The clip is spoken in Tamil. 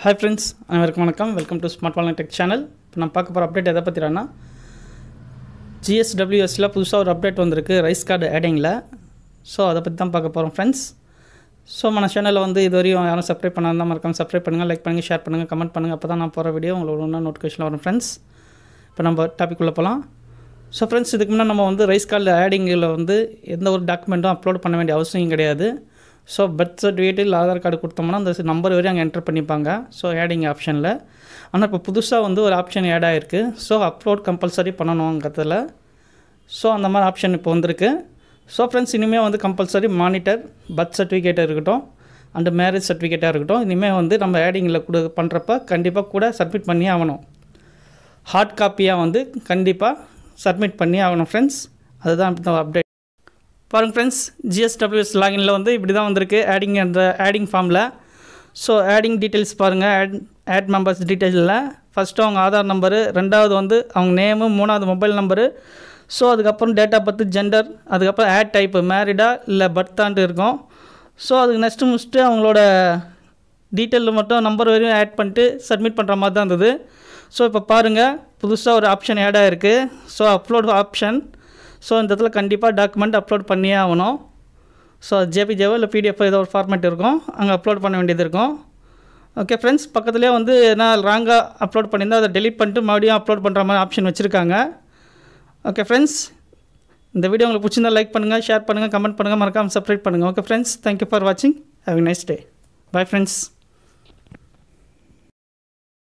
ஹாய் ஃப்ரெண்ட்ஸ் அனைவருக்கும் வணக்கம் welcome to smart Valan tech channel இப்போ நான் பார்க்க போகிற அப்டேட் எதை பற்றினா ஜிஎஸ்டபிள்யூஎஸில் புதுசாக ஒரு அப்டேட் வந்திருக்கு ரைஸ் கார்டு ஆடிங்கில் ஸோ அதை பற்றி தான் பார்க்க போகிறோம் ஃப்ரெண்ட்ஸ் ஸோ మన சேனலில் வந்து இது வரையும் யாரும் சப்ஸ்கிரைப் பண்ணாதான் மறக்காம சப்ஸ்கிரைப் பண்ணுங்கள் லைக் பண்ணுங்கள் ஷேர் பண்ணுங்கள் கமெண்ட் பண்ணுங்கள் அப்போ தான் நான் போகிற வீடியோ உங்களுக்கு ஒன்றா நோட்டிஃபிகேஷன் வரும் ஃப்ரெண்ட்ஸ் இப்போ நம்ம டாபிக் உள்ள போகலாம் ஸோ ஃப்ரெண்ட்ஸ் இதுக்கு முன்னாடி நம்ம வந்து ரைஸ் கார்டில் ஆடிங்கில் வந்து எந்த ஒரு டாக்குமெண்ட்டும் அப்லோட் பண்ண வேண்டிய அவசியம் கிடையாது ஸோ பர்த் சர்டிஃபிகேட் இல்லை ஆதார் கார்டு கொடுத்தோம்னா அந்த நம்பர் வரையும் அங்கே என்டர் பண்ணிப்பாங்க ஸோ ஆடிங் ஆப்ஷனில் ஆனால் இப்போ புதுசாக வந்து ஒரு ஆப்ஷன் ஆட் ஆகிருக்கு ஸோ அப்லோட் கம்பல்சரி பண்ணணுங்கிறதுல ஸோ அந்த மாதிரி ஆப்ஷன் இப்போ வந்திருக்கு ஸோ ஃப்ரெண்ட்ஸ் இனிமேல் வந்து கம்பல்சரி மானிட்டர் பர்த் சர்டிஃபிகேட்டாக இருக்கட்டும் அண்டு மேரேஜ் சர்டிஃபிகேட்டாக இருக்கட்டும் இனிமேல் வந்து நம்ம ஆடிங்கில் கொடு பண்ணுறப்ப கண்டிப்பாக கூட சப்மிட் பண்ணி ஆகணும் ஹார்ட் காப்பியாக வந்து கண்டிப்பாக சப்மிட் பண்ணி ஆகணும் ஃப்ரெண்ட்ஸ் அதுதான் இந்த அப்டேட் பாருங்கள் ஃப்ரெண்ட்ஸ் ஜிஎஸ்டபிள்யூஎஸ் லாகினில் வந்து இப்படி தான் வந்திருக்கு ஆடிங் அந்த ஆடிங் ஃபார்மில் ஸோ ஆடிங் டீட்டெயில்ஸ் பாருங்கள் ஆட் ஆட் மெம்பர்ஸ் டீட்டெயிலில் ஃபஸ்ட்டு அவங்க ஆதார் நம்பரு ரெண்டாவது வந்து அவங்க நேமு மூணாவது மொபைல் நம்பரு ஸோ அதுக்கப்புறம் டேட் ஆஃப் பர்த் ஜெண்டர் அதுக்கப்புறம் ஆட் டைப்பு மேரிடா இல்லை பர்த்தான்ட்டு இருக்கும் ஸோ அதுக்கு நெக்ஸ்ட்டு முடிச்சுட்டு அவங்களோட டீட்டெயில் மட்டும் நம்பர் வரையும் ஆட் பண்ணிட்டு சப்மிட் பண்ணுற மாதிரி தான் இருந்தது ஸோ இப்போ பாருங்கள் புதுசாக ஒரு ஆப்ஷன் ஆட் ஆகிருக்கு ஸோ அப்லோட் ஆப்ஷன் ஸோ இந்த இடத்துல கண்டிப்பாக டாக்குமெண்ட் அப்லோட் பண்ணியே ஆகணும் ஸோ ஜேபிஜேவோ இல்லை பிடிஎஃப் ஏதோ ஒரு ஃபார்மேட் இருக்கும் அங்கே அப்லோட் பண்ண வேண்டியது இருக்கும் ஓகே ஃப்ரெண்ட்ஸ் பக்கத்துலேயே வந்து நான் ராங்காக அப்லோட் பண்ணியிருந்தா அதை டெலிட் பண்ணிட்டு மறுபடியும் அப்லோட் பண்ணுற மாதிரி ஆப்ஷன் வச்சுருக்காங்க ஓகே ஃப்ரெண்ட்ஸ் இந்த வீடியோ உங்களுக்கு பிடிச்சிருந்தா லைக் பண்ணுங்கள் ஷேர் பண்ணுங்கள் கமெண்ட் பண்ணுங்கள் மறக்காமல் சப்ஸ்கிரைப் பண்ணுங்கள் ஓகே ஃப்ரெண்ட்ஸ் தேங்க்யூ ஃபார் வாட்சிங் have nice day bye friends